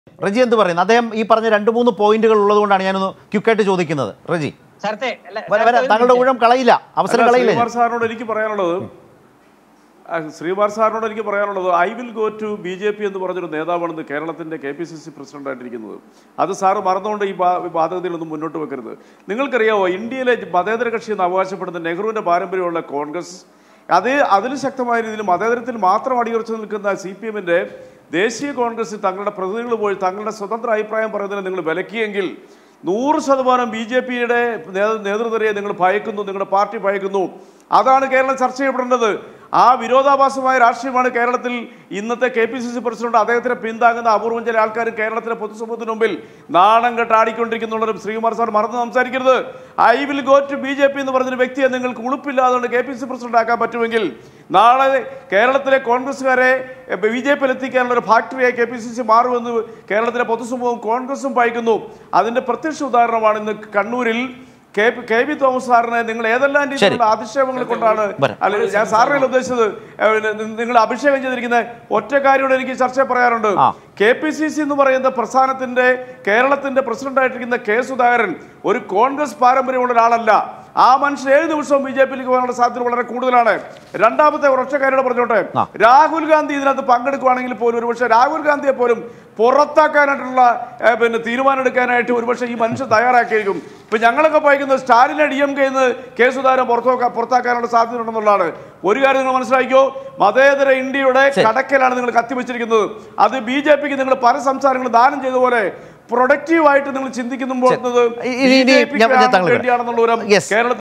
റജി എന്ത് പറയുന്നു അദ്ദേഹം ഈ പറഞ്ഞ രണ്ട് മൂന്ന് പോയിന്റുകൾ ഉള്ളതുകൊണ്ടാണ് ഞാനൊന്ന് ക്യുക്കായിട്ട് ചോദിക്കുന്നത് റജി ശരത്തെ അല്ല, വര- വര, ശരത്തെ ഒരു താങ്കളുടെ മിനിറ്റ്. ഊഴം കളയില്ല അവസരം അല്ല, കളയില്ല ശ്രീകുമാർ സാറിനോട് എനിക്ക് പറയാനുള്ളത് ആ, ശ്രീകുമാർ സാറിനോട് എനിക്ക് പറയാനുള്ളത് I will go to B J P എന്ന് പറഞ്ഞൊരു നേതാവാണെന്ന് കേരളത്തിന്റെ K P C C president ആയിട്ടിരിക്കുന്നത് അത് സാറ് മറന്നുകൊണ്ട് ഈ ബാ- ബാധ്യതയിലൊന്നും മുന്നോട്ട് വെക്കരുത് നിങ്ങൾക്കറിയാവോ ഇന്ത്യയിലെ മതേതര കക്ഷി എന്ന് അവകാശപ്പെടുന്ന നെഹ്റുവിന്റെ പാരമ്പര്യമുള്ള കോൺഗ്രസ് അത് അതിന് ശക്തമായ രീതിയിൽ മതേതരത്തിൽ മാത്രം അടിയുറച്ചു നിൽക്കുന്ന സി പി എമ്മിന്റെ ദേശീയ കോൺഗ്രസ് തങ്ങളുടെ പ്രതിനിധികൾ പോയി തങ്ങളുടെ സ്വതന്ത്ര അഭിപ്രായം പറയുന്നതിന് നിങ്ങൾ വിലക്കിയെങ്കിൽ നൂറ് ശതമാനം ബി ജെ പിയുടെ നേതൃത്വരെ നിങ്ങൾ ഭയക്കുന്നു നിങ്ങളുടെ പാർട്ടി ഭയക്കുന്നു അതാണ് കേരളം ചർച്ച ചെയ്യപ്പെടേണ്ടത് ആ വിരോധാഭാസമായ രാഷ്ട്രീയമാണ് കേരളത്തിൽ ഇന്നത്തെ K P C C president അദ്ദേഹത്തിനെ പിന്താങ്ങുന്ന അപൂർവം ചില ആൾക്കാർ കേരളത്തിലെ പൊതുസമൂഹത്തിന് മുമ്പിൽ നാണം കെട്ട് ആടിക്കൊണ്ടിരിക്കുന്നുള്ളവരും ശ്രീകുമാർ സാർ മറന്ന് സംസാരിക്കരുത് I will go to B J P എന്ന് പറഞ്ഞൊരു വ്യക്തിയെ നിങ്ങൾക്ക് ഉളുപ്പില്ലാതുകൊണ്ട് കെ പി സി പ്രസിഡന്റ് ആക്കാൻ പറ്റുമെങ്കിൽ നാളെ കേരളത്തിലെ കോൺഗ്രസ്സുകാരെ ബി ജെ പിയിൽ എത്തിക്കാനുള്ള ഒരു ഫാക്ടറിയായി കെ പി സി സി മാറുമെന്ന് കേരളത്തിലെ പൊതുസമൂഹം കോൺഗ്രസും ഭയക്കുന്നു അതിന്റെ പ്രത്യക്ഷ ഉദാഹരണമാണ് ഇന്ന് കണ്ണൂരിൽ K P- K V Thomas സാറിനെ നിങ്ങൾ ഏതെല്ലാം രീതിയിലുള്ള അധിക്ഷേപങ്ങൾ കൊണ്ടാണ് വരാം. അല്ല ഞാൻ സാറിനെ ഉദ്ദേശിച്ചത് ഏഹ്, പിന്നെ നി- നിങ്ങൾ അഭിഷേകം ചെയ്തിരിക്കുന്ന ഒറ്റ കാര്യോട് എനിക്ക് ചർച്ച പറയാറുണ്ട് ആ. കെ പി സി സി എന്ന് പറയുന്ന പ്രസ്ഥാനത്തിന്റെ കേരളത്തിന്റെ പ്രസിഡന്റ് ആയിട്ടിരിക്കുന്ന കെ സുധാകരൻ ഒരു കോൺഗ്രസ് പാരമ്പര്യമുള്ള ഒരാളല്ല ആ മനുഷ്യൻ ഏഴ് ദിവസവും ബി ജെ പിയിലേക്ക് പോകാനുള്ള സാധ്യത വളരെ കൂടുതലാണ് രണ്ടാമത്തെ ഒരൊറ്റ കാര്യോട് പറഞ്ഞോട്ടെ ആ. രാഹുൽ ഗാന്ധി ഇതിനകത്ത് പങ്കെടുക്കുകയാണെങ്കിൽ പോലും ഒരുപക്ഷെ രാഹുൽ ഗാന്ധിയെ പോലും പുറത്താക്കാനായിട്ടുള്ള ഏഹ്, പിന്നെ തീരുമാനം എടുക്കാനായിട്ട് ഒരുപക്ഷെ ഈ മനുഷ്യൻ തയ്യാറാക്കിയിരിക്കും ഇപ്പൊ ഞങ്ങളൊക്കെ വായിക്കുന്നത് സ്റ്റാലിനെ ഡി എം കെന്ന് കെ സുധാകരൻ പുറത്താക്കാൻ പുറത്താക്കാനുള്ള സാധ്യത ഉണ്ടെന്നുള്ളതാണ് ഒരു കാര്യം നിങ്ങൾ മനസ്സിലാക്കിയോ മതേതര ഇന്ത്യയുടെ ശരി. കടക്കലാണ് നിങ്ങൾ കത്തിവെച്ചിരിക്കുന്നത് അത് ബി ജെ പിക്ക് നിങ്ങൾ പല സംസ്ഥാനങ്ങളും ദാനം ചെയ്ത പോലെ പ്രൊഡക്റ്റീവ് ആയിട്ട് നിങ്ങൾ ചിന്തിക്കുമ്പോൾ ഇനി- ഇനി ഞാൻ- ഞാൻ താങ്കളെ വിടാം. വേണ്ടിയാണെന്നുള്ള ഒരു Yes. കേരളത്തിൽ